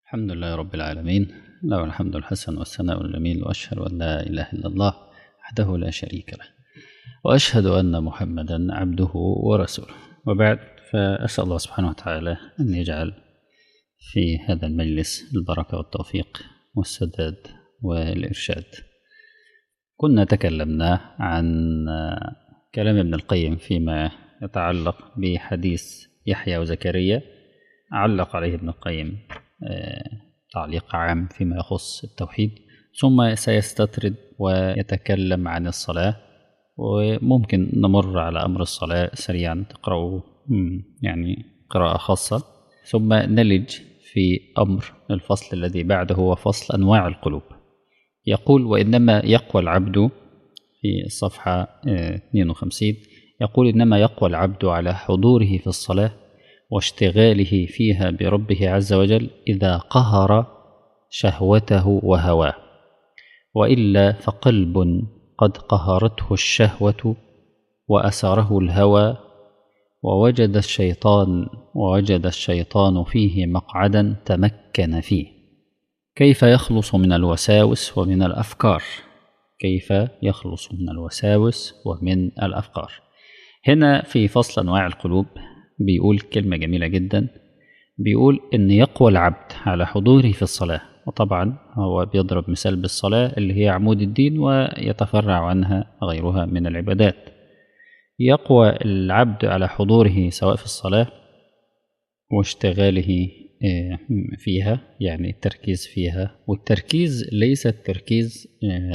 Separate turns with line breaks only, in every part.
الحمد لله رب العالمين له الحمد الحسن والثناء الجميل وأشهد أن لا إله إلا الله وحده لا شريك له وأشهد أن محمدا عبده ورسوله وبعد فأسأل الله سبحانه وتعالى أن يجعل في هذا المجلس البركة والتوفيق والسداد والإرشاد كنا تكلمنا عن كلام ابن القيم فيما يتعلق بحديث يحيى وزكريا علق عليه ابن القيم تعليق عام فيما يخص التوحيد ثم سيستطرد ويتكلم عن الصلاة وممكن نمر على أمر الصلاة سريعا تقرأوا يعني قراءة خاصة ثم نلج في أمر الفصل الذي بعده هو فصل أنواع القلوب يقول وإنما يقوى العبد في الصفحة 52 يقول إنما يقوى العبد على حضوره في الصلاة واشتغاله فيها بربه عز وجل إذا قهر شهوته وهواه وإلا فقلب قد قهرته الشهوة وأسره الهوى ووجد الشيطان ووجد الشيطان فيه مقعدا تمكن فيه كيف يخلص من الوساوس ومن الأفكار كيف يخلص من الوساوس ومن الأفكار هنا في فصل أنواع القلوب بيقول كلمة جميلة جدا بيقول إن يقوى العبد على حضوره في الصلاة وطبعا هو بيضرب مثال بالصلاة اللي هي عمود الدين ويتفرع عنها غيرها من العبادات يقوى العبد على حضوره سواء في الصلاة واشتغاله فيها يعني التركيز فيها والتركيز ليس التركيز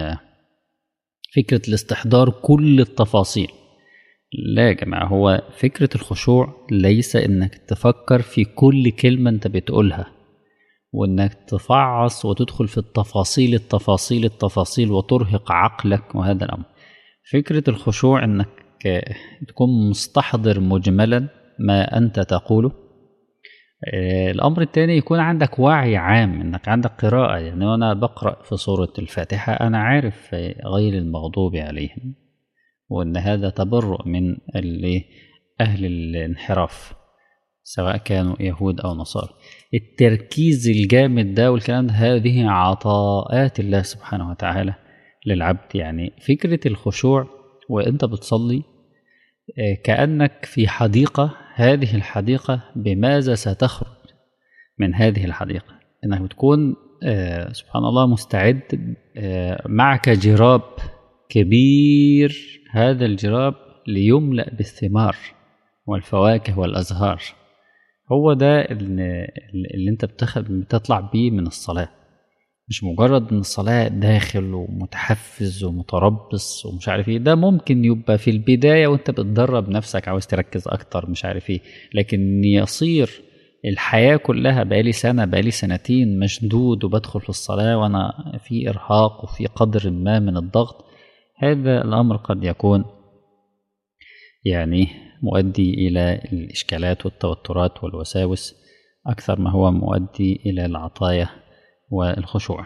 فكرة الاستحضار كل التفاصيل لا يا جماعة هو فكرة الخشوع ليس انك تفكر في كل كلمة انت بتقولها وانك تفعص وتدخل في التفاصيل التفاصيل التفاصيل وترهق عقلك وهذا الامر فكرة الخشوع انك تكون مستحضر مجملا ما انت تقوله الامر الثاني يكون عندك وعي عام انك عندك قراءة يعني وانا بقرأ في سورة الفاتحة انا عارف غير المغضوب عليهم وان هذا تبرؤ من اهل الانحراف سواء كانوا يهود او نصارى التركيز الجامد ده والكلام ده هذه عطاءات الله سبحانه وتعالى للعبد يعني فكرة الخشوع وانت بتصلي كأنك في حديقة هذه الحديقة بماذا ستخرج من هذه الحديقة انك بتكون سبحان الله مستعد معك جراب كبير هذا الجراب ليملأ بالثمار والفواكه والأزهار هو ده اللي, اللي انت بتطلع بيه من الصلاة مش مجرد ان الصلاة داخل ومتحفز ومتربص ومش عارف ايه ده ممكن يبقى في البداية وانت بتدرب نفسك عاوز تركز اكتر مش عارف ايه لكن يصير الحياة كلها بقالي سنة بقالي سنتين مشدود وبدخل في الصلاة وانا في ارهاق وفي قدر ما من الضغط هذا الأمر قد يكون يعني مؤدي إلى الإشكالات والتوترات والوساوس أكثر ما هو مؤدي إلى العطايا والخشوع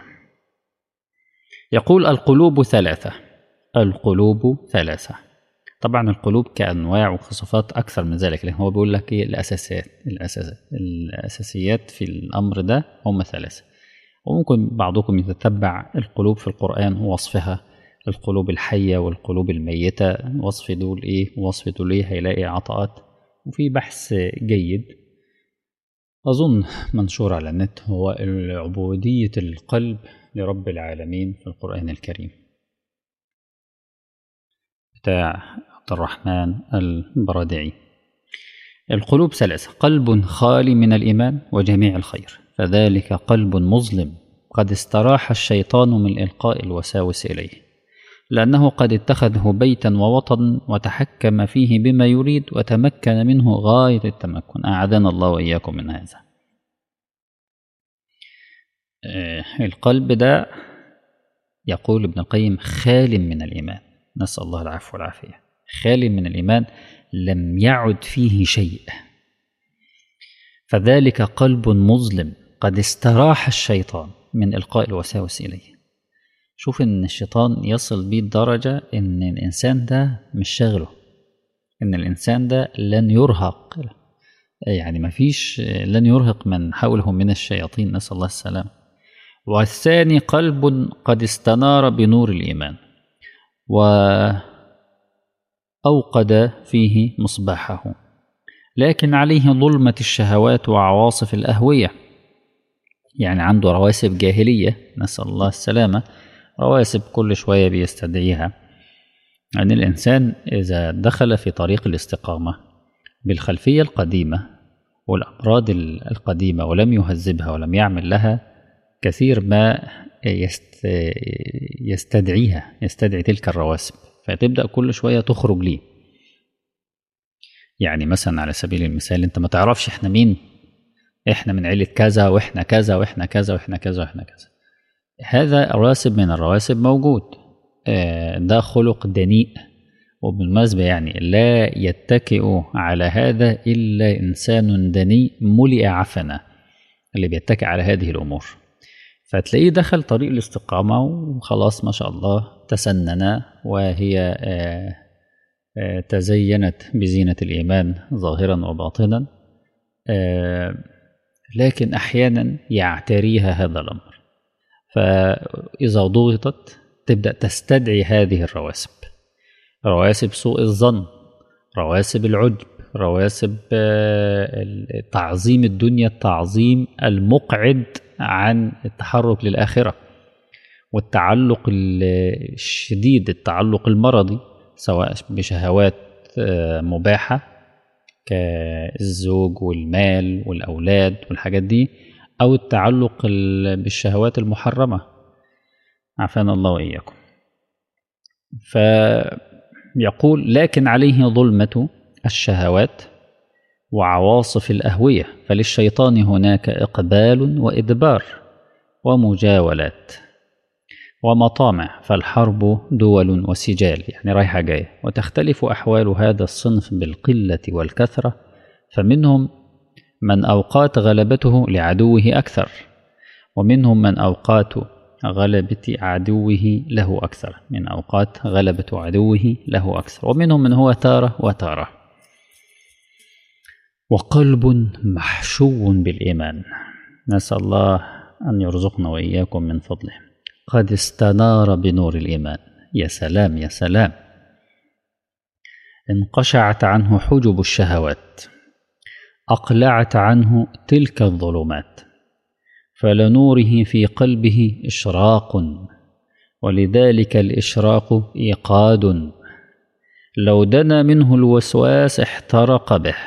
يقول القلوب ثلاثة القلوب ثلاثة طبعا القلوب كأنواع وصفات أكثر من ذلك لكن هو بيقول لك إيه الأساسيات الأساسيات الأساسيات في الأمر ده هم ثلاثة وممكن بعضكم يتتبع القلوب في القرآن ووصفها القلوب الحية والقلوب الميتة وصف دول إيه وصف دول إيه هيلاقي عطاءات وفي بحث جيد أظن منشور على النت هو عبودية القلب لرب العالمين في القرآن الكريم بتاع عبد الرحمن البرادعي القلوب ثلاثة قلب خالي من الإيمان وجميع الخير فذلك قلب مظلم قد استراح الشيطان من إلقاء الوساوس إليه لأنه قد اتخذه بيتا ووطنا وتحكم فيه بما يريد وتمكن منه غاية التمكن أعاذنا الله وإياكم من هذا القلب ده يقول ابن القيم خال من الإيمان نسأل الله العفو والعافية خال من الإيمان لم يعد فيه شيء فذلك قلب مظلم قد استراح الشيطان من إلقاء الوساوس إليه شوف ان الشيطان يصل بيه الدرجة ان الانسان ده مش شاغله ان الانسان ده لن يرهق يعني ما فيش لن يرهق من حوله من الشياطين نسأل الله السلام والثاني قلب قد استنار بنور الإيمان وأوقد فيه مصباحه لكن عليه ظلمة الشهوات وعواصف الأهوية يعني عنده رواسب جاهلية نسأل الله السلامة رواسب كل شوية بيستدعيها أن الإنسان إذا دخل في طريق الاستقامة بالخلفية القديمة والأمراض القديمة ولم يهذبها ولم يعمل لها كثير ما يست يستدعيها يستدعي تلك الرواسب فتبدأ كل شوية تخرج ليه يعني مثلا على سبيل المثال انت ما تعرفش احنا مين احنا من عيلة كذا واحنا كذا واحنا كذا واحنا كذا واحنا كذا هذا راسب من الرواسب موجود ده خلق دنيء وبالمناسبة يعني لا يتكئ على هذا إلا إنسان دنيء ملئ عفنة اللي بيتكئ على هذه الأمور فتلاقيه دخل طريق الاستقامة وخلاص ما شاء الله تسنن وهي تزينت بزينة الإيمان ظاهرا وباطنا لكن أحيانا يعتريها هذا الأمر فإذا ضغطت تبدأ تستدعي هذه الرواسب رواسب سوء الظن رواسب العجب رواسب تعظيم الدنيا التعظيم المقعد عن التحرك للآخرة والتعلق الشديد التعلق المرضي سواء بشهوات مباحة كالزوج والمال والأولاد والحاجات دي أو التعلق بالشهوات المحرمة عافانا الله وإياكم فيقول لكن عليه ظلمة الشهوات وعواصف الأهوية فللشيطان هناك إقبال وإدبار ومجاولات ومطامع فالحرب دول وسجال يعني رايحة جاية وتختلف أحوال هذا الصنف بالقلة والكثرة فمنهم من أوقات غلبته لعدوه أكثر ومنهم من أوقات غلبة عدوه له أكثر من أوقات غلبة عدوه له أكثر ومنهم من هو تارة وتارة وقلب محشو بالإيمان نسأل الله أن يرزقنا وإياكم من فضله قد استنار بنور الإيمان يا سلام يا سلام انقشعت عنه حجب الشهوات أقلعت عنه تلك الظلمات فلنوره في قلبه إشراق ولذلك الإشراق إيقاد لو دنا منه الوسواس احترق به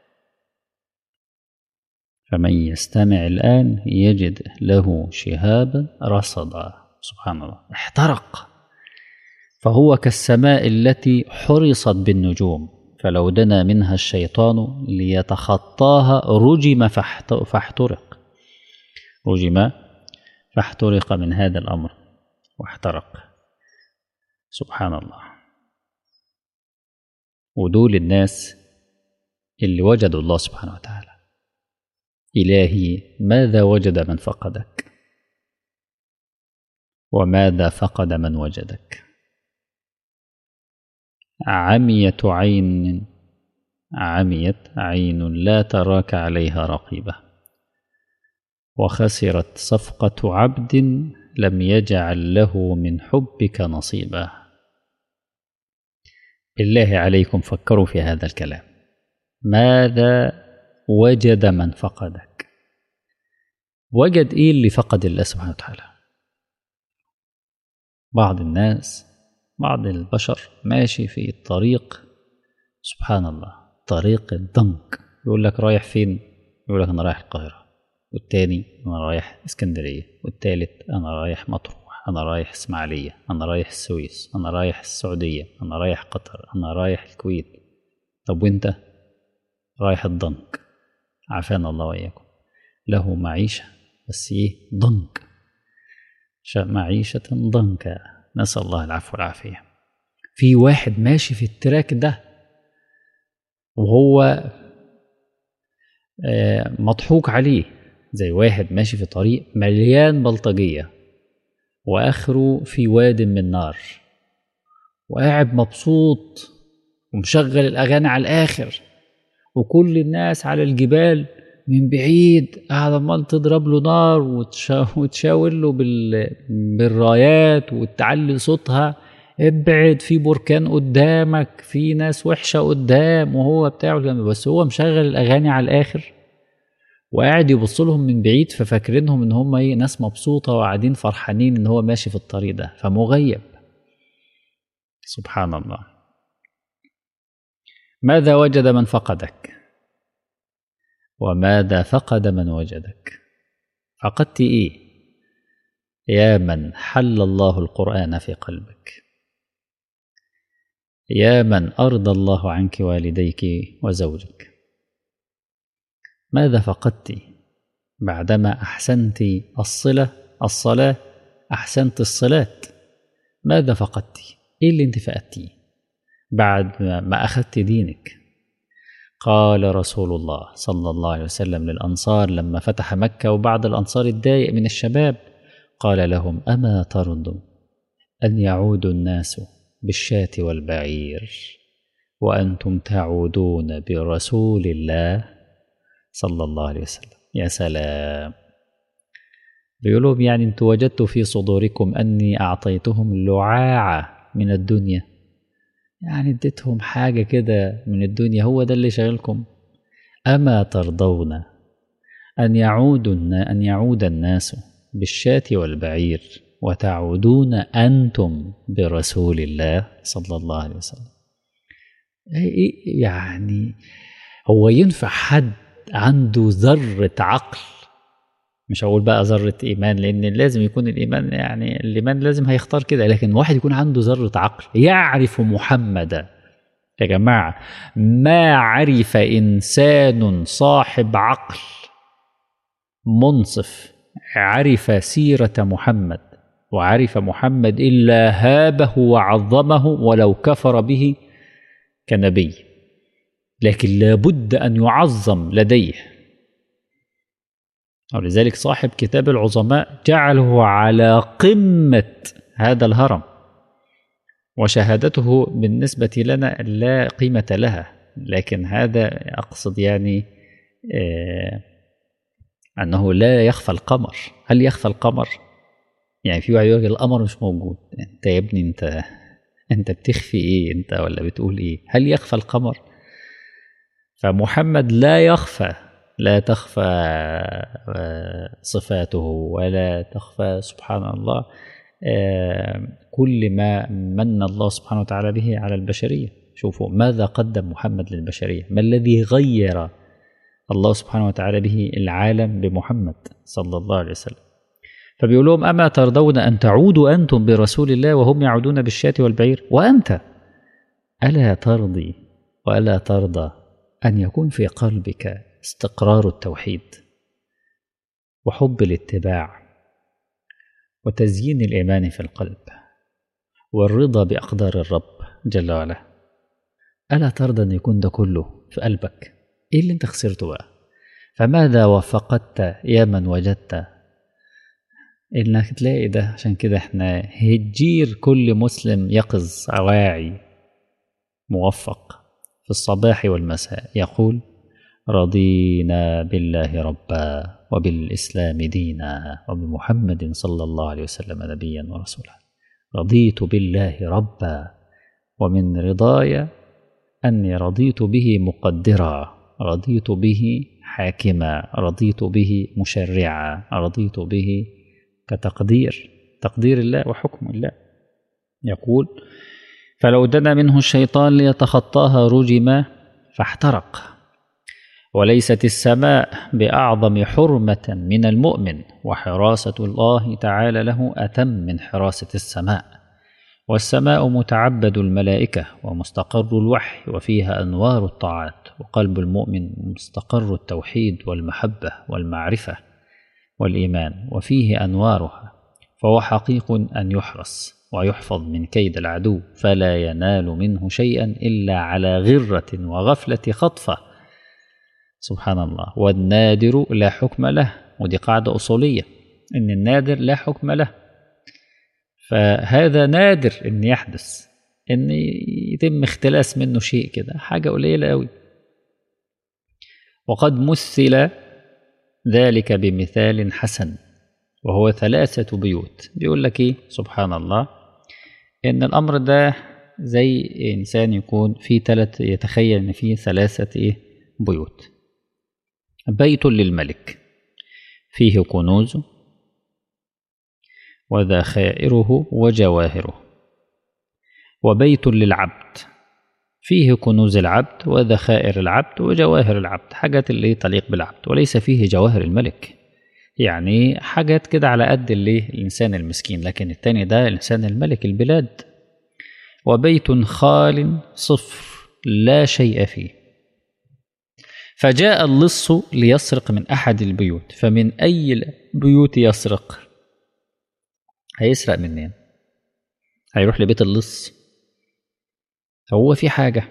فمن يستمع الآن يجد له شهابا رصدا سبحان الله احترق فهو كالسماء التي حرصت بالنجوم فلو دنا منها الشيطان ليتخطاها رجم فاحترق رجم فاحترق من هذا الأمر واحترق سبحان الله ودول الناس اللي وجدوا الله سبحانه وتعالى إلهي ماذا وجد من فقدك وماذا فقد من وجدك عمية عين عميت عين لا تراك عليها رقيبة وخسرت صفقة عبد لم يجعل له من حبك نصيبا بالله عليكم فكروا في هذا الكلام ماذا وجد من فقدك وجد ايه اللي فقد الله سبحانه وتعالى بعض الناس بعض البشر ماشي في الطريق سبحان الله طريق الضنك يقول لك رايح فين يقول لك انا رايح القاهره والتاني انا رايح اسكندريه والتالت انا رايح مطروح انا رايح اسماعيليه انا رايح السويس انا رايح السعوديه انا رايح قطر انا رايح الكويت طب وانت رايح الضنك عافانا الله واياكم له معيشه بس ايه ضنك معيشه ضنكا نسال الله العفو والعافيه في واحد ماشي في التراك ده وهو مضحوك عليه زي واحد ماشي في طريق مليان بلطجية وآخره في واد من نار وقاعد مبسوط ومشغل الأغاني على الآخر وكل الناس على الجبال من بعيد قاعد عمال تضرب له نار وتشا- وتشاور له بال... بالرايات وتعلي صوتها ابعد في بركان قدامك في ناس وحشه قدام وهو بتاعه جنب بس هو مشغل الاغاني على الاخر وقاعد يبص لهم من بعيد ففاكرينهم ان هم ايه ناس مبسوطه وقاعدين فرحانين ان هو ماشي في الطريق ده فمغيب سبحان الله ماذا وجد من فقدك وماذا فقد من وجدك فقدت ايه يا من حل الله القران في قلبك يا من ارضى الله عنك والديك وزوجك ماذا فقدت بعدما احسنت الصله الصلاه احسنت الصلاه ماذا فقدت ايه اللي انت فقدتيه بعد ما- ما اخذت دينك قال رسول الله صلى الله عليه وسلم للانصار لما فتح مكه وبعد الانصار اتضايق من الشباب قال لهم اما ترضوا ان يعود الناس بالشاة والبعير وانتم تعودون برسول الله صلى الله عليه وسلم يا سلام بيقولوا يعني انتوا وجدتوا في صدوركم اني اعطيتهم لعاعه من الدنيا يعني اديتهم حاجه كده من الدنيا هو ده اللي شاغلكم اما ترضون ان يعود ان يعود الناس بالشاة والبعير وتعودون انتم برسول الله صلى الله عليه وسلم إيه- يعني هو ينفع حد عنده ذرة عقل مش هقول بقى ذرة إيمان لأن لازم يكون الإيمان يعني الإيمان لازم هيختار كده لكن واحد يكون عنده ذرة عقل يعرف محمدا يا جماعة ما عرف إنسان صاحب عقل منصف عرف سيرة محمد وعرف محمد إلا هابه وعظمه ولو كفر به كنبي لكن لابد أن يعظم لديه ولذلك صاحب كتاب العظماء جعله على قمة هذا الهرم وشهادته بالنسبة لنا لا قيمة لها لكن هذا أقصد يعني آه أنه لا يخفى القمر هل يخفى القمر؟ يعني في واحد يقول لك القمر مش موجود انت يا ابني انت انت بتخفي ايه انت ولا بتقول ايه هل يخفى القمر فمحمد لا يخفى لا تخفى آه، صفاته ولا تخفى سبحان الله آه، كل ما من الله سبحانه وتعالى به على البشرية شوفوا ماذا قدم محمد للبشرية ما الذي غير الله سبحانه وتعالى به العالم بمحمد صلى الله عليه وسلم فبيقول لهم أما ترضون أن تعودوا أنتم برسول الله وهم يعودون بالشاة والبعير وأنت ألا ترضي وألا ترضى أن يكون في قلبك استقرار التوحيد وحب الاتباع وتزيين الإيمان في القلب والرضا بأقدار الرب جل وعلا ألا ترضى أن يكون ده كله في قلبك إيه اللي أنت خسرته بقى فماذا وفقدت يا من وجدت انك تلاقي ده عشان كده احنا هتجير كل مسلم يقظ واعي موفق في الصباح والمساء يقول رضينا بالله ربا وبالإسلام دينا وبمحمد صلى الله عليه وسلم نبيا ورسولا رضيت بالله ربا ومن رضاي أني رضيت به مقدرا رضيت به حاكما رضيت به مشرعا رضيت به كتقدير تقدير الله وحكم الله يقول فلو دنا منه الشيطان ليتخطاها رجما فاحترق وليست السماء باعظم حرمه من المؤمن وحراسه الله تعالى له اتم من حراسه السماء والسماء متعبد الملائكه ومستقر الوحي وفيها انوار الطاعات وقلب المؤمن مستقر التوحيد والمحبه والمعرفه والايمان وفيه انوارها فهو حقيق ان يحرس ويحفظ من كيد العدو فلا ينال منه شيئا الا على غره وغفله خطفه سبحان الله والنادر لا حكم له ودي قاعده اصوليه ان النادر لا حكم له فهذا نادر ان يحدث ان يتم اختلاس منه شيء كده حاجه قليله قوي وقد مثل ذلك بمثال حسن وهو ثلاثة بيوت بيقول لك إيه سبحان الله إن الأمر ده زي إنسان يكون في ثلاث يتخيل إن في ثلاثة إيه بيوت بيت للملك فيه كنوز وذخائره وجواهره وبيت للعبد فيه كنوز العبد وذخائر العبد وجواهر العبد حاجات اللي تليق بالعبد وليس فيه جواهر الملك يعني حاجات كده على قد اللي الإنسان المسكين لكن التاني ده الإنسان الملك البلاد وبيت خال صفر لا شيء فيه فجاء اللص ليسرق من أحد البيوت فمن أي البيوت يسرق هيسرق منين هيروح لبيت اللص هو في حاجة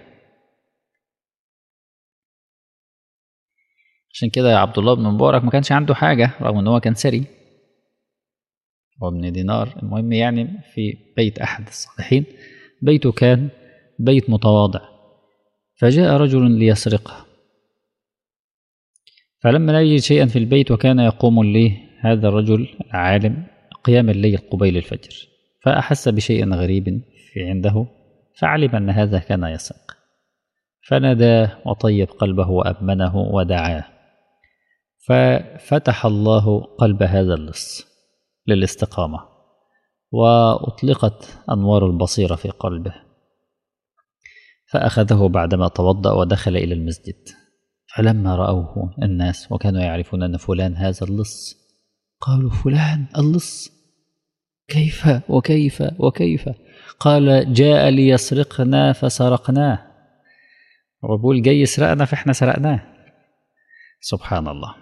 عشان كده يا عبد الله بن مبارك ما كانش عنده حاجة رغم ان هو كان سري هو ابن دينار المهم يعني في بيت أحد الصالحين بيته كان بيت متواضع فجاء رجل ليسرقه فلما لا يجد شيئا في البيت وكان يقوم الليل هذا الرجل العالم قيام الليل قبيل الفجر فأحس بشيء غريب في عنده فعلم أن هذا كان يسرق فناداه وطيب قلبه وأمنه ودعاه ففتح الله قلب هذا اللص للاستقامة وأطلقت أنوار البصيرة في قلبه فأخذه بعدما توضأ ودخل إلى المسجد فلما رأوه الناس وكانوا يعرفون أن فلان هذا اللص قالوا فلان اللص كيف وكيف وكيف قال جاء ليسرقنا فسرقناه وبقول جاي يسرقنا فاحنا سرقناه سبحان الله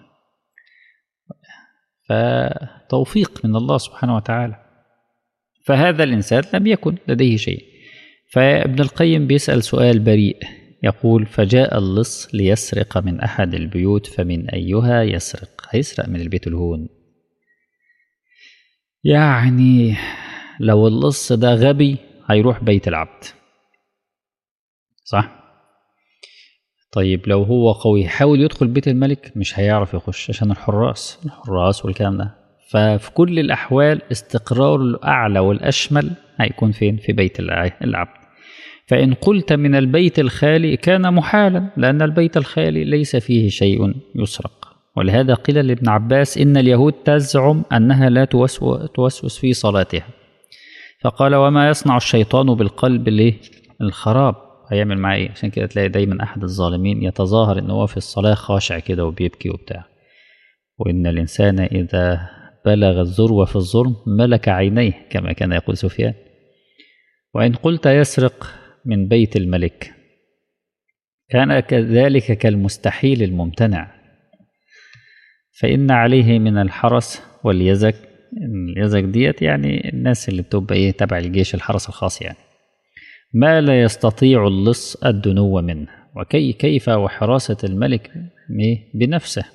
فتوفيق من الله سبحانه وتعالى فهذا الإنسان لم يكن لديه شيء فابن القيم بيسأل سؤال بريء يقول فجاء اللص ليسرق من أحد البيوت فمن أيها يسرق هيسرق من البيت الهون يعني لو اللص ده غبي هيروح بيت العبد صح طيب لو هو قوي حاول يدخل بيت الملك مش هيعرف يخش عشان الحراس الحراس والكلام ده ففي كل الأحوال استقرار الأعلى والأشمل هيكون فين في بيت العبد فإن قلت من البيت الخالي كان محالا لأن البيت الخالي ليس فيه شيء يسرق ولهذا قيل لابن عباس إن اليهود تزعم أنها لا توسوس في صلاتها فقال وما يصنع الشيطان بالقلب ليه الخراب هيعمل معاه ايه عشان كده تلاقي دايما احد الظالمين يتظاهر ان هو في الصلاه خاشع كده وبيبكي وبتاع وان الانسان اذا بلغ الذروه في الظلم ملك عينيه كما كان يقول سفيان وان قلت يسرق من بيت الملك كان كذلك كالمستحيل الممتنع فإن عليه من الحرس واليزك اليزك ديت يعني الناس اللي بتبقى ايه تبع الجيش الحرس الخاص يعني ما لا يستطيع اللص الدنو منه وكي كيف وحراسة الملك بنفسه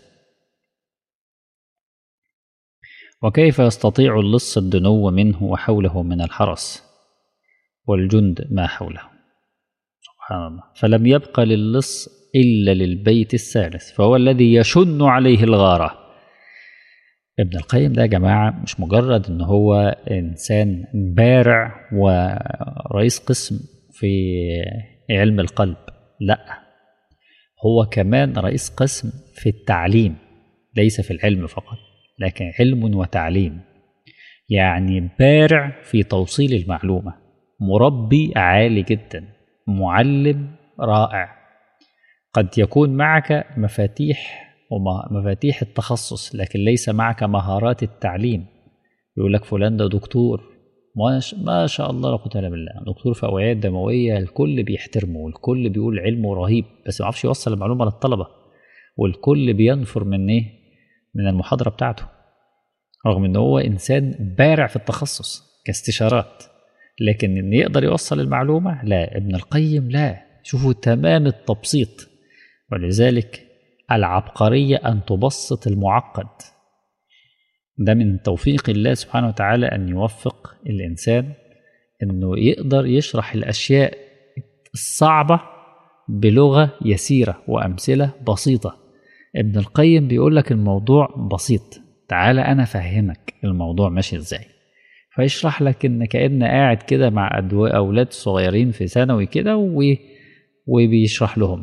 وكيف يستطيع اللص الدنو منه وحوله من الحرس والجند ما حوله سبحان الله فلم يبق للص إلا للبيت الثالث فهو الذي يشن عليه الغارة ابن القيم ده يا جماعة مش مجرد إن هو إنسان بارع ورئيس قسم في علم القلب لا هو كمان رئيس قسم في التعليم ليس في العلم فقط لكن علم وتعليم يعني بارع في توصيل المعلومة مربي عالي جدا معلم رائع قد يكون معك مفاتيح ومفاتيح التخصص لكن ليس معك مهارات التعليم يقول لك فلان ده دكتور ما شاء الله لا قوه الا بالله دكتور في اوعيه دمويه الكل بيحترمه والكل بيقول علمه رهيب بس ما يعرفش يوصل المعلومه للطلبه والكل بينفر من ايه من المحاضره بتاعته رغم ان هو انسان بارع في التخصص كاستشارات لكن ان يقدر يوصل المعلومه لا ابن القيم لا شوفوا تمام التبسيط ولذلك العبقرية أن تبسط المعقد ده من توفيق الله سبحانه وتعالى أن يوفق الإنسان أنه يقدر يشرح الأشياء الصعبة بلغة يسيرة وأمثلة بسيطة ابن القيم بيقول لك الموضوع بسيط تعالى انا افهمك الموضوع ماشي ازاي فيشرح لك ان كأن قاعد كده مع أدو- اولاد صغيرين في ثانوي كده و- وبيشرح لهم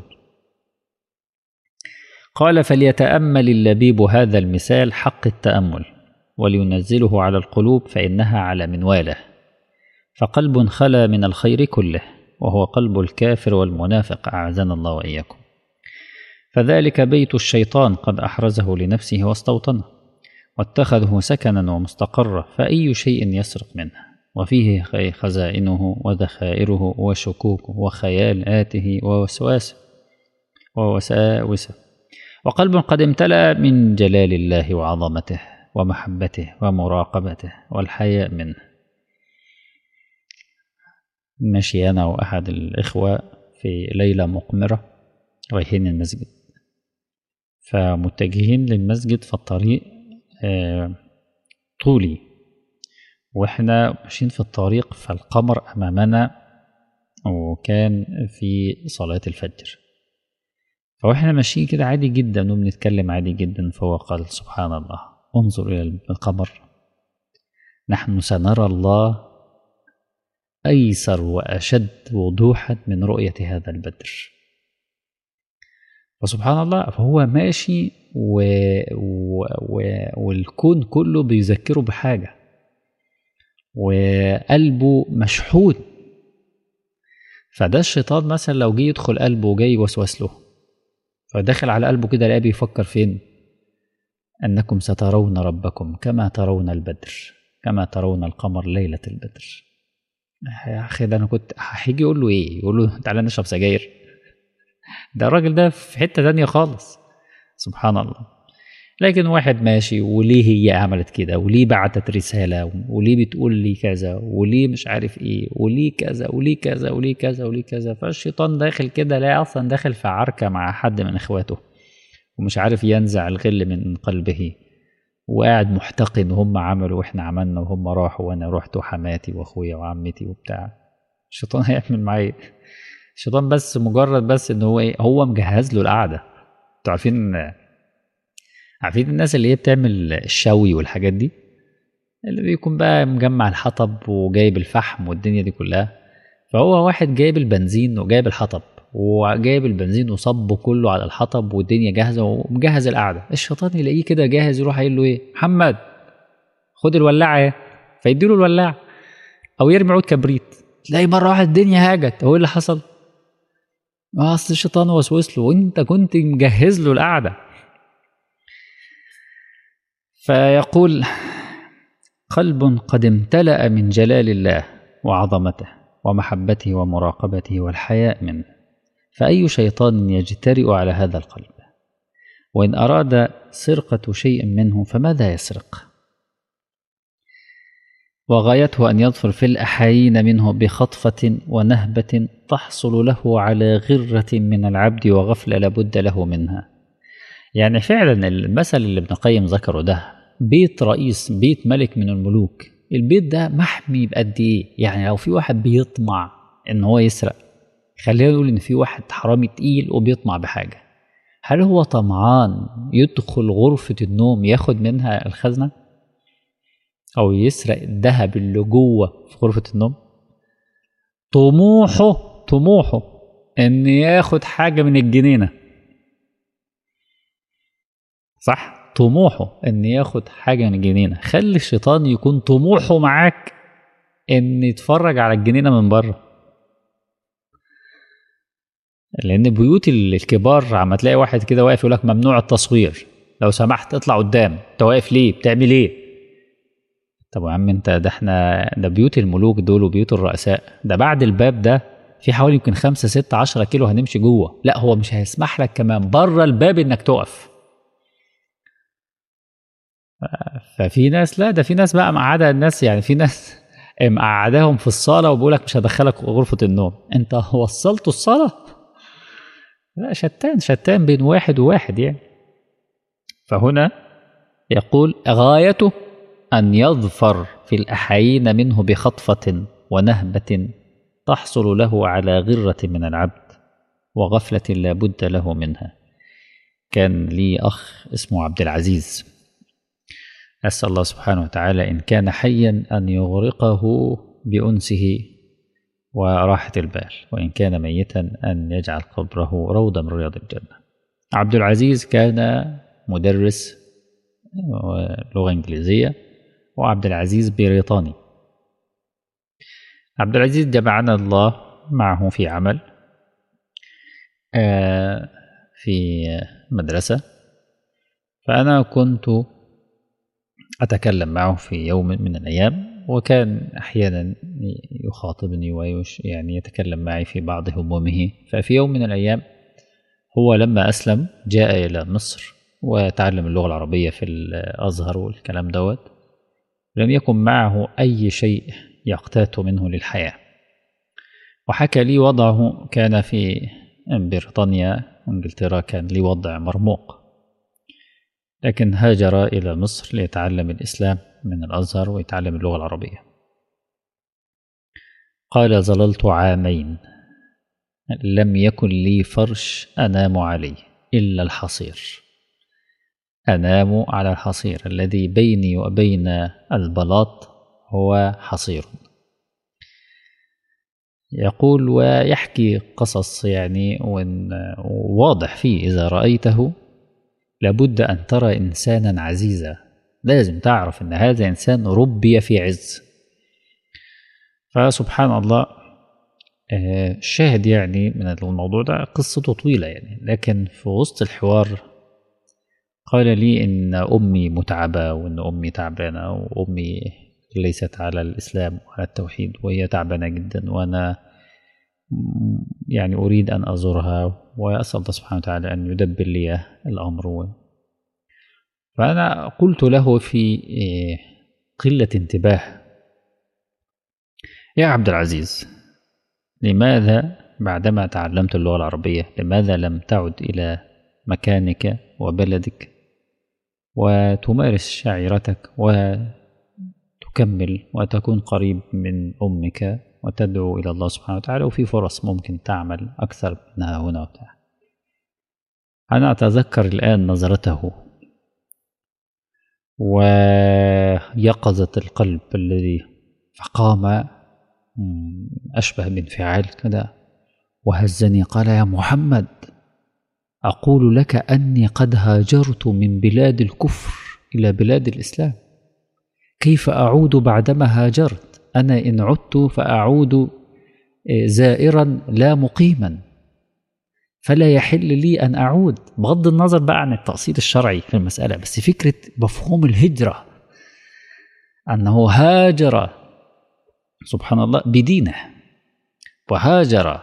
قال فليتأمل اللبيب هذا المثال حق التأمل ولينزله على القلوب فإنها على منواله فقلب خلا من الخير كله وهو قلب الكافر والمنافق أعاذنا الله وإياكم فذلك بيت الشيطان قد أحرزه لنفسه واستوطنه واتخذه سكنا ومستقرا فأي شيء يسرق منه وفيه خي- خزائنه وذخائره وشكوكه وخيالاته ووسواسه ووساوسه وقلب قد امتلأ من جلال الله وعظمته ومحبته ومراقبته والحياء منه ماشي أنا وأحد الإخوة في ليلة مقمرة رايحين المسجد فمتجهين للمسجد في الطريق آه، طولي واحنا ماشيين في الطريق فالقمر أمامنا وكان في صلاة الفجر فواحنا ماشيين كده عادي جدا وبنتكلم عادي جدا فهو قال سبحان الله انظر إلى القمر نحن سنرى الله أيسر وأشد وضوحا من رؤية هذا البدر فسبحان الله فهو ماشي و... و... و... والكون كله بيذكره بحاجة وقلبه مشحون فده الشيطان مثلا لو جه يدخل قلبه وجاي يوسوس له فداخل على قلبه كده لقاه بيفكر فين أنكم سترون ربكم كما ترون البدر كما ترون القمر ليلة البدر يا أخي ده أنا كنت هيجي يقول له إيه يقول له تعالى نشرب سجاير ده الراجل ده في حتة تانية خالص سبحان الله لكن واحد ماشي وليه هي عملت كده وليه بعتت رسالة وليه بتقول لي كذا وليه مش عارف ايه وليه كذا وليه كذا وليه كذا وليه كذا فالشيطان داخل كده لا اصلا داخل في عركة مع حد من اخواته ومش عارف ينزع الغل من قلبه وقاعد محتقن وهم عملوا واحنا عملنا وهم راحوا وانا رحت وحماتي واخويا وعمتي وبتاع الشيطان هيعمل معايا الشيطان بس مجرد بس ان هو ايه هو مجهز له القعده انتوا عارفين عارفين الناس اللي هي بتعمل الشوي والحاجات دي اللي بيكون بقى مجمع الحطب وجايب الفحم والدنيا دي كلها فهو واحد جايب البنزين وجايب الحطب وجايب البنزين وصبه كله على الحطب والدنيا جاهزه ومجهز القعده الشيطان يلاقيه كده جاهز يروح قايل له ايه محمد خد الولاعه اهي فيديله الولاعه او يرمي عود كبريت تلاقي مره واحده الدنيا هاجت هو ايه اللي حصل اه اصل الشيطان وسوس له وانت كنت مجهز له القعده فيقول قلب قد امتلأ من جلال الله وعظمته ومحبته ومراقبته والحياء منه فأي شيطان يجترئ على هذا القلب وإن أراد سرقة شيء منه فماذا يسرق وغايته أن يظفر في الأحايين منه بخطفة ونهبة تحصل له على غرة من العبد وغفلة لابد له منها يعني فعلا المثل اللي ابن القيم ذكره ده بيت رئيس بيت ملك من الملوك البيت ده محمي بقد ايه يعني لو في واحد بيطمع ان هو يسرق خلينا نقول ان في واحد حرامي تقيل وبيطمع بحاجه هل هو طمعان يدخل غرفه النوم ياخد منها الخزنه او يسرق الذهب اللي جوه في غرفه النوم طموحه طموحه ان ياخد حاجه من الجنينه صح طموحه ان ياخد حاجه من الجنينه خلي الشيطان يكون طموحه معاك ان يتفرج على الجنينه من بره لان بيوت الكبار عم تلاقي واحد كده واقف يقول لك ممنوع التصوير لو سمحت اطلع قدام انت واقف ليه بتعمل ايه طب يا عم انت ده احنا ده بيوت الملوك دول وبيوت الرؤساء ده بعد الباب ده في حوالي يمكن خمسة ستة عشرة كيلو هنمشي جوه لا هو مش هيسمح لك كمان بره الباب انك تقف ففي ناس لا ده في ناس بقى مقعدة الناس يعني في ناس مقعداهم في الصالة وبيقول لك مش هدخلك غرفة النوم انت وصلته الصلاة لا شتان شتان بين واحد وواحد يعني فهنا يقول غايته أن يظفر في الأحايين منه بخطفة ونهبة تحصل له على غرة من العبد وغفلة لا بد له منها كان لي أخ اسمه عبد العزيز أسأل الله سبحانه وتعالى إن كان حيا أن يغرقه بأنسه وراحة البال وإن كان ميتا أن يجعل قبره روضة من رياض الجنة عبد العزيز كان مدرس لغة إنجليزية وعبد العزيز بريطاني عبد العزيز جمعنا الله معه في عمل في مدرسة فأنا كنت أتكلم معه في يوم من الأيام وكان أحيانا يخاطبني ويش يعني يتكلم معي في بعض همومه ففي يوم من الأيام هو لما أسلم جاء إلى مصر وتعلم اللغة العربية في الأزهر والكلام دوت لم يكن معه أي شيء يقتات منه للحياة وحكى لي وضعه كان في بريطانيا وانجلترا كان لي وضع مرموق لكن هاجر إلى مصر ليتعلم الإسلام من الأزهر ويتعلم اللغة العربية قال ظللت عامين لم يكن لي فرش أنام عليه إلا الحصير أنام على الحصير الذي بيني وبين البلاط هو حصير يقول ويحكي قصص يعني وواضح فيه إذا رأيته لابد أن ترى إنسانا عزيزا لازم تعرف أن هذا إنسان ربي في عز فسبحان الله الشاهد يعني من الموضوع ده قصته طويلة يعني لكن في وسط الحوار قال لي إن أمي متعبة وإن أمي تعبانة وأمي ليست على الإسلام وعلى التوحيد وهي تعبانة جدا وأنا يعني أريد أن أزورها وأسأل الله سبحانه وتعالى أن يدبر لي الأمر فأنا قلت له في قلة انتباه يا عبد العزيز لماذا بعدما تعلمت اللغة العربية لماذا لم تعد إلى مكانك وبلدك وتمارس شعيرتك وتكمل وتكون قريب من أمك وتدعو إلى الله سبحانه وتعالى وفي فرص ممكن تعمل أكثر منها هنا وبتاع أنا أتذكر الآن نظرته ويقظة القلب الذي فقام أشبه بانفعال كذا وهزني قال يا محمد أقول لك أني قد هاجرت من بلاد الكفر إلى بلاد الإسلام كيف أعود بعدما هاجرت أنا إن عدت فأعود زائرا لا مقيما فلا يحل لي أن أعود بغض النظر بقى عن التأصيل الشرعي في المسألة بس فكرة مفهوم الهجرة أنه هاجر سبحان الله بدينه وهاجر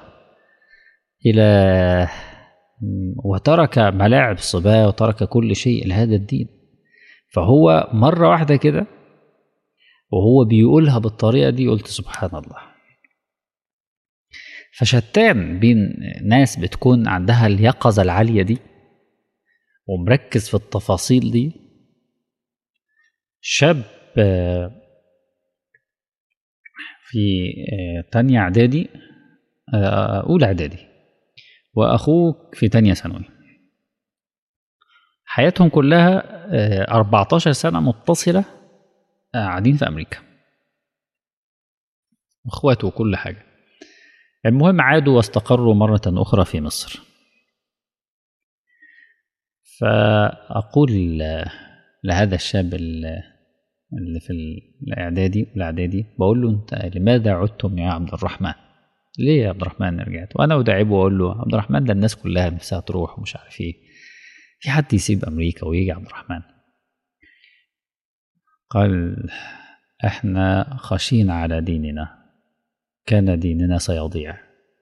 إلى وترك ملاعب الصبايا وترك كل شيء لهذا الدين فهو مرة واحدة كده وهو بيقولها بالطريقة دي قلت سبحان الله فشتان بين ناس بتكون عندها اليقظة العالية دي ومركز في التفاصيل دي شاب في تانية إعدادي أولى إعدادي وأخوك في تانية ثانوي حياتهم كلها 14 سنة متصلة قاعدين في أمريكا اخواته وكل حاجة المهم عادوا واستقروا مرة أخرى في مصر فأقول لهذا الشاب اللي في الإعدادي والإعدادي بقول له أنت لماذا عدتم يا عبد الرحمن؟ ليه يا عبد الرحمن رجعت؟ وأنا أداعبه وأقول له عبد الرحمن ده الناس كلها نفسها تروح ومش عارف إيه في حد يسيب أمريكا ويجي عبد الرحمن قال احنا خشينا على ديننا كان ديننا سيضيع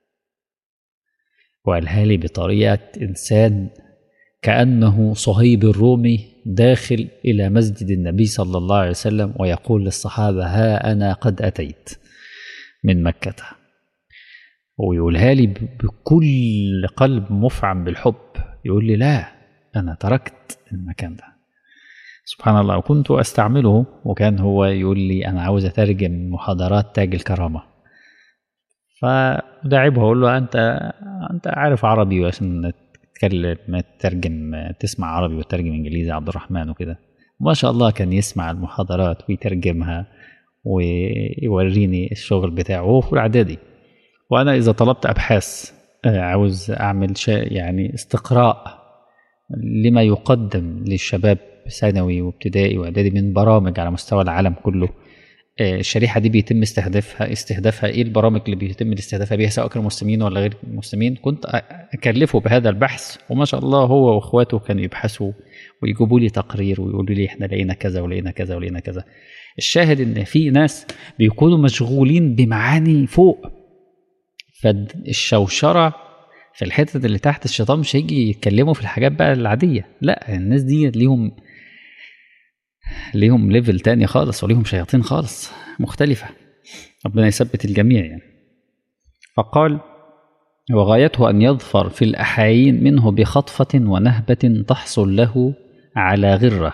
وقالها لي بطريقة إنسان كأنه صهيب الرومي داخل إلى مسجد النبي صلى الله عليه وسلم ويقول للصحابة ها أنا قد أتيت من مكة ويقولها لي بكل قلب مفعم بالحب يقول لي لا أنا تركت المكان ده سبحان الله وكنت أستعمله وكان هو يقول لي أنا عاوز أترجم محاضرات تاج الكرامة فداعبه أقول له أنت أنت عارف عربي عشان تتكلم تترجم تسمع عربي وتترجم انجليزي عبد الرحمن وكده ما شاء الله كان يسمع المحاضرات ويترجمها ويوريني الشغل بتاعه وهو في الاعدادي وانا اذا طلبت ابحاث عاوز اعمل شيء يعني استقراء لما يقدم للشباب ثانوي وابتدائي واعدادي من برامج على مستوى العالم كله الشريحه دي بيتم استهدافها استهدافها ايه البرامج اللي بيتم الاستهداف بيها سواء كانوا مسلمين ولا غير مسلمين كنت اكلفه بهذا البحث وما شاء الله هو واخواته كانوا يبحثوا ويجيبوا لي تقرير ويقولوا لي احنا لقينا كذا ولقينا كذا ولقينا كذا الشاهد ان في ناس بيكونوا مشغولين بمعاني فوق فالشوشره في الحتة اللي تحت الشيطان مش هيجي يتكلموا في الحاجات بقى العادية لا الناس دي ليهم ليهم ليفل تاني خالص وليهم شياطين خالص مختلفة ربنا يثبت الجميع يعني فقال وغايته أن يظفر في الأحايين منه بخطفة ونهبة تحصل له على غرة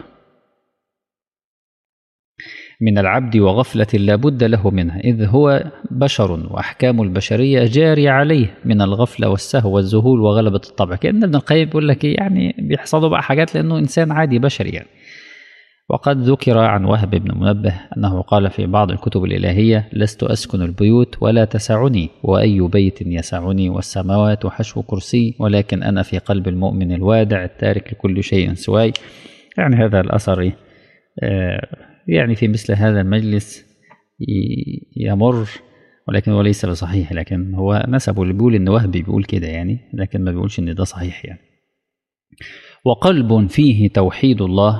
من العبد وغفلة لا بد له منها إذ هو بشر وأحكام البشرية جارية عليه من الغفلة والسهو والذهول وغلبة الطبع كأن ابن القيم بيقول لك يعني بيحصلوا بقى حاجات لأنه إنسان عادي بشري يعني وقد ذكر عن وهب بن منبه أنه قال في بعض الكتب الإلهية لست أسكن البيوت ولا تسعني وأي بيت يسعني والسماوات حشو كرسي ولكن أنا في قلب المؤمن الوادع التارك لكل شيء سواي يعني هذا الأثر يعني في مثل هذا المجلس يمر ولكن هو ليس بصحيح لكن هو نسبه اللي بيقول ان وهبي بيقول كده يعني لكن ما بيقولش ان ده صحيح يعني وقلب فيه توحيد الله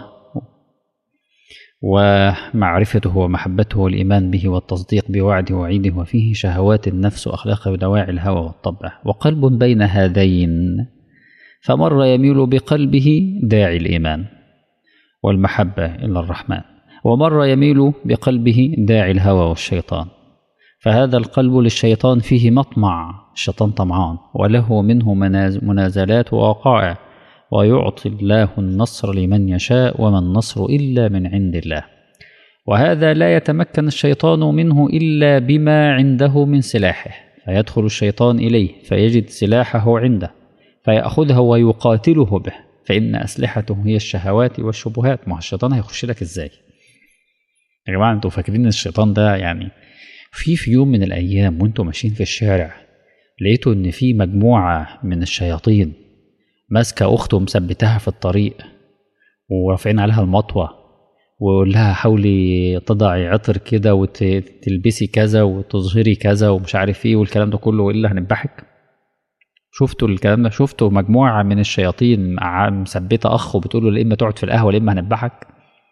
ومعرفته ومحبته والإيمان به والتصديق بوعده ووعيده وفيه شهوات النفس وأخلاقه ودواعي الهوى والطبع وقلب بين هذين فمر يميل بقلبه داعي الإيمان والمحبة إلى الرحمن ومر يميل بقلبه داعي الهوى والشيطان فهذا القلب للشيطان فيه مطمع الشيطان طمعان وله منه منازلات ووقائع ويعطي الله النصر لمن يشاء وما النصر إلا من عند الله وهذا لا يتمكن الشيطان منه إلا بما عنده من سلاحه فيدخل الشيطان إليه فيجد سلاحه عنده فيأخذه ويقاتله به فإن أسلحته هي الشهوات والشبهات ما الشيطان هيخش لك إزاي يا جماعة أنتوا فاكرين الشيطان ده يعني في في يوم من الأيام وأنتوا ماشيين في الشارع لقيتوا إن في مجموعة من الشياطين ماسكة أخته مثبتها في الطريق ورافعين عليها المطوة ويقول لها حاولي تضعي عطر كده وتلبسي كذا وتظهري كذا ومش عارف ايه والكلام ده كله والا هنذبحك شفتوا الكلام ده شفتوا مجموعة من الشياطين مثبتة أخ وبتقول له إما تقعد في القهوة إما هنذبحك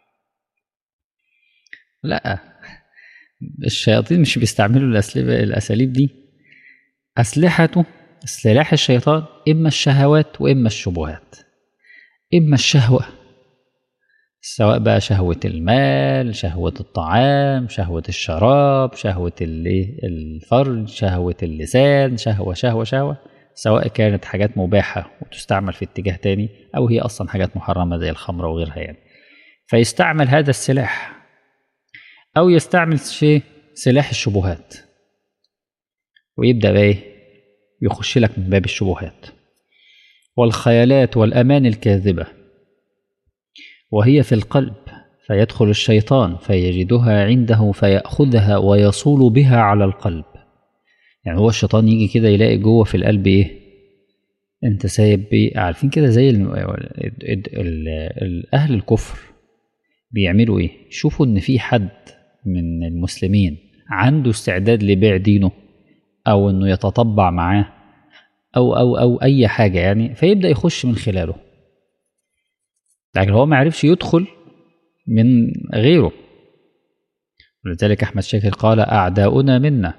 لا الشياطين مش بيستعملوا الأساليب الأساليب دي أسلحته سلاح الشيطان إما الشهوات وإما الشبهات إما الشهوة سواء بقى شهوة المال شهوة الطعام شهوة الشراب شهوة الفرج شهوة اللسان شهوة شهوة شهوة سواء كانت حاجات مباحة وتستعمل في اتجاه تاني أو هي أصلا حاجات محرمة زي الخمر وغيرها يعني فيستعمل هذا السلاح أو يستعمل شيء سلاح الشبهات ويبدأ بقى إيه يخش لك من باب الشبهات والخيالات والأمان الكاذبة وهي في القلب فيدخل الشيطان فيجدها عنده فيأخذها ويصول بها على القلب يعني هو الشيطان يجي كده يلاقي جوه في القلب ايه انت سايب ايه عارفين كده زي ال ال ال اهل الكفر بيعملوا ايه يشوفوا ان في حد من المسلمين عنده استعداد لبيع دينه او انه يتطبع معاه او او او اي حاجه يعني فيبدا يخش من خلاله لكن هو ما عرفش يدخل من غيره ولذلك احمد شاكر قال اعداؤنا منا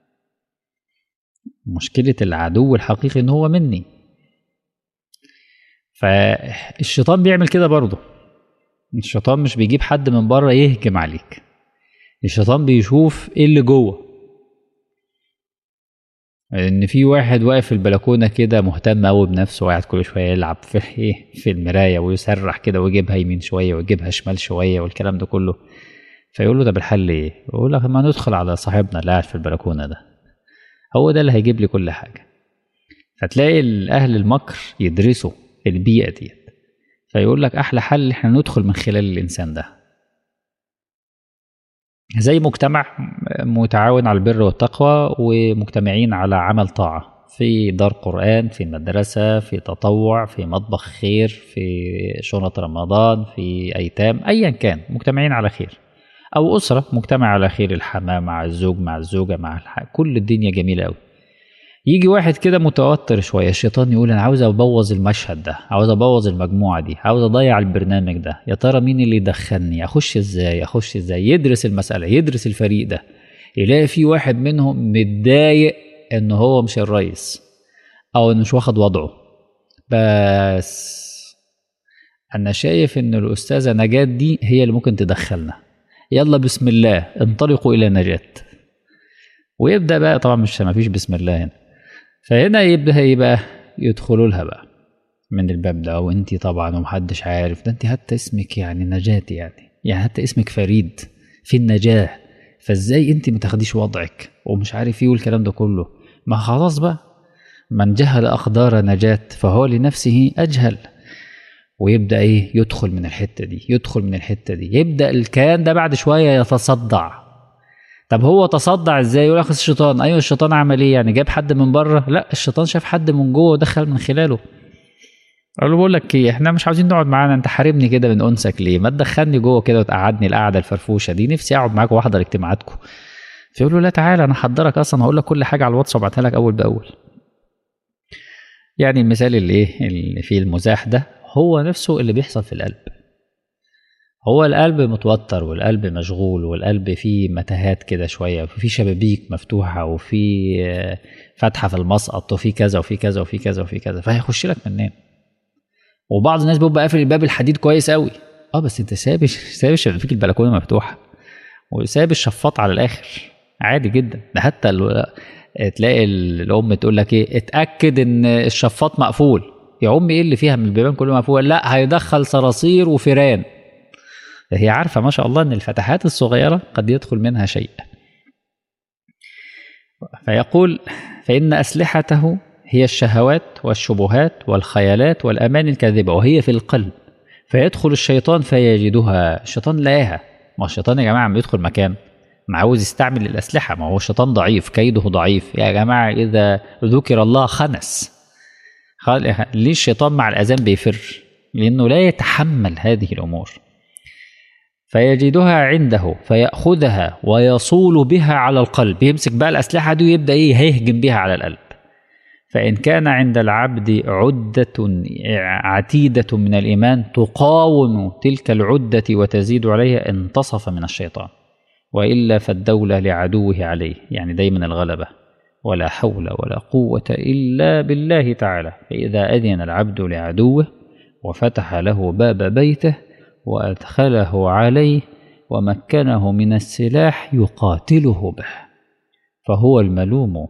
مشكله العدو الحقيقي ان هو مني فالشيطان بيعمل كده برضه الشيطان مش بيجيب حد من بره يهجم عليك الشيطان بيشوف ايه اللي جوه ان في واحد واقف في البلكونه كده مهتم قوي بنفسه وقاعد كل شويه يلعب في ايه في المرايه ويسرح كده ويجيبها يمين شويه ويجيبها شمال شويه والكلام ده كله فيقول له ده بالحل ايه يقول لك ما ندخل على صاحبنا اللي قاعد في البلكونه ده هو ده اللي هيجيب لي كل حاجه فتلاقي أهل المكر يدرسوا البيئة ديت فيقول لك أحلى حل إحنا ندخل من خلال الإنسان ده زي مجتمع متعاون على البر والتقوى ومجتمعين على عمل طاعة في دار قرآن في مدرسة في تطوع في مطبخ خير في شنط رمضان في أيتام أيا كان مجتمعين على خير أو أسرة مجتمع على خير الحماة مع الزوج مع الزوجة مع الح... كل الدنيا جميلة أوي يجي واحد كده متوتر شوية الشيطان يقول أنا عاوز أبوظ المشهد ده عاوز أبوظ المجموعة دي عاوز أضيع البرنامج ده يا ترى مين اللي يدخلني أخش إزاي أخش إزاي يدرس المسألة يدرس الفريق ده يلاقي في واحد منهم متضايق إن هو مش الرئيس أو إنه مش واخد وضعه بس أنا شايف إن الأستاذة نجاة دي هي اللي ممكن تدخلنا يلا بسم الله انطلقوا إلى نجاة ويبدأ بقى طبعا مش ما فيش بسم الله هنا فهنا يبدا ايه بقى يدخلوا لها بقى من الباب ده وانت طبعا ومحدش عارف ده انت حتى اسمك يعني نجاة يعني يعني حتى اسمك فريد في النجاة فازاي انت ما تاخديش وضعك ومش عارف ايه والكلام ده كله ما خلاص بقى من جهل اقدار نجاة فهو لنفسه اجهل ويبدا ايه يدخل من الحته دي يدخل من الحته دي يبدا الكيان ده بعد شويه يتصدع طب هو تصدع ازاي يقول لك الشيطان ايوه الشيطان عمل ايه يعني جاب حد من بره لا الشيطان شاف حد من جوه ودخل من خلاله قال له بقول لك ايه احنا مش عاوزين نقعد معانا انت حاربني كده من انسك ليه ما تدخلني جوه كده وتقعدني القعده الفرفوشه دي نفسي اقعد معاك واحضر اجتماعاتكم فيقول له لا تعالى انا هحضرك اصلا هقول لك كل حاجه على الواتس وابعتها لك اول باول يعني المثال اللي ايه اللي فيه المزاح ده هو نفسه اللي بيحصل في القلب هو القلب متوتر والقلب مشغول والقلب فيه متاهات كده شويه وفي شبابيك مفتوحه وفي فتحه في المسقط وفي كذا وفي كذا وفي كذا وفي كذا فهيخش لك منين وبعض الناس بيبقى قافل الباب الحديد كويس قوي اه بس انت ساب ساب شبابيك البلكونه مفتوحه وساب الشفاط على الاخر عادي جدا ده حتى تلاقي الام تقول لك ايه اتاكد ان الشفاط مقفول يا امي ايه اللي فيها من البيبان كله مقفول لا هيدخل صراصير وفيران هي عارفه ما شاء الله ان الفتحات الصغيره قد يدخل منها شيء فيقول فان اسلحته هي الشهوات والشبهات والخيالات والامان الكاذبه وهي في القلب فيدخل الشيطان فيجدها الشيطان لاها ما الشيطان يا جماعه بيدخل مكان ما عاوز يستعمل الاسلحه ما هو الشيطان ضعيف كيده ضعيف يا جماعه اذا ذكر الله خنس ليه الشيطان مع الاذان بيفر لانه لا يتحمل هذه الامور فيجدها عنده فيأخذها ويصول بها على القلب يمسك بقى الأسلحة دي ويبدأ إيه هيهجم بها على القلب فإن كان عند العبد عدة عتيدة من الإيمان تقاوم تلك العدة وتزيد عليها انتصف من الشيطان وإلا فالدولة لعدوه عليه يعني دايما الغلبة ولا حول ولا قوة إلا بالله تعالى فإذا أذن العبد لعدوه وفتح له باب بيته وادخله عليه ومكنه من السلاح يقاتله به فهو الملوم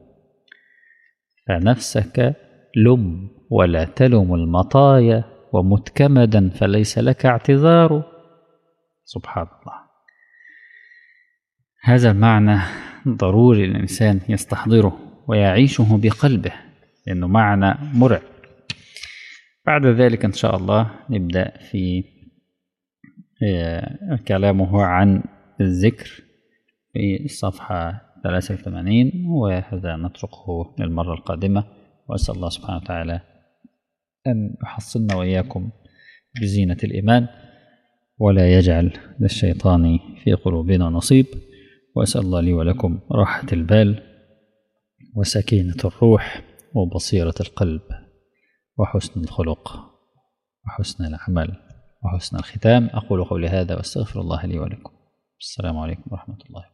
فنفسك لم ولا تلم المطايا ومتكمدا فليس لك اعتذار سبحان الله هذا المعنى ضروري الانسان يستحضره ويعيشه بقلبه لانه معنى مرعب بعد ذلك ان شاء الله نبدا في كلامه عن الذكر في الصفحة 83 وهذا نتركه للمرة القادمة وأسأل الله سبحانه وتعالى أن يحصلنا وإياكم بزينة الإيمان ولا يجعل للشيطان في قلوبنا نصيب وأسأل الله لي ولكم راحة البال وسكينة الروح وبصيرة القلب وحسن الخلق وحسن العمل وحسن الختام أقول قولي هذا وأستغفر الله لي ولكم السلام عليكم ورحمة الله